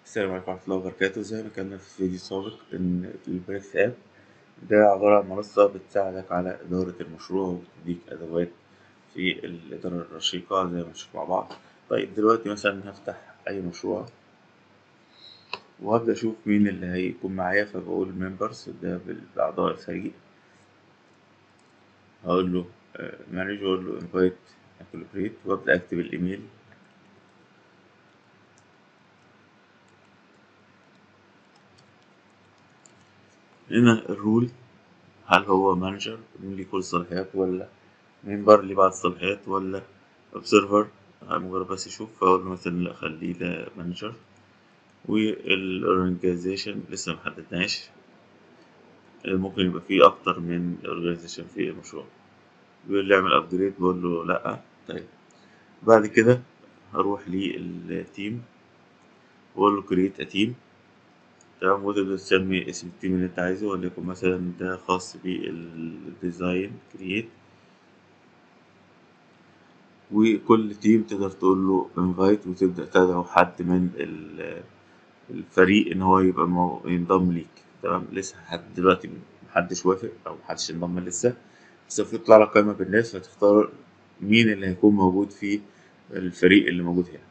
السلام عليكم ورحمة الله وبركاته زي ما كنا في فيديو سابق إن البريكس آب ده عبارة عن منصة بتساعدك على إدارة المشروع وبتديك أدوات في الإدارة الرشيقة زي ما نشوف مع بعض طيب دلوقتي مثلا هفتح أي مشروع وهبدأ أشوف مين اللي هيكون معايا فبقول ممبرز ده بالأعضاء الفريق هقول له مانج وأقول له انفايت كولابريت وأبدأ أكتب الإيميل هنا الرول هل هو مانجر ليه كل الصلاحيات ولا ممبر ليه بعض الصلاحيات ولا اوبزرفر مجرد بس يشوف فأقول له مثلا لأ خليه ده مانجر والأورجنايزيشن لسه محددناش ممكن يبقى فيه أكتر من أورجنايزيشن في المشروع بيقول لي اعمل أبجريد بقول له لأ طيب بعد كده هروح للتيم وأقول له كريت أتيم تمام وتقدر تسمي اسم التيم اللي انت عايزه وليكن مثلا ده خاص بالديزاين كرييت وكل تيم تقدر تقول له انفايت وتبدأ تدعو حد من الفريق ان هو يبقى مو... ينضم ليك تمام لسه لحد دلوقتي محدش وافق او محدش انضم لسه بس المفروض يطلع لك قائمة بالناس فتختار مين اللي هيكون موجود في الفريق اللي موجود هنا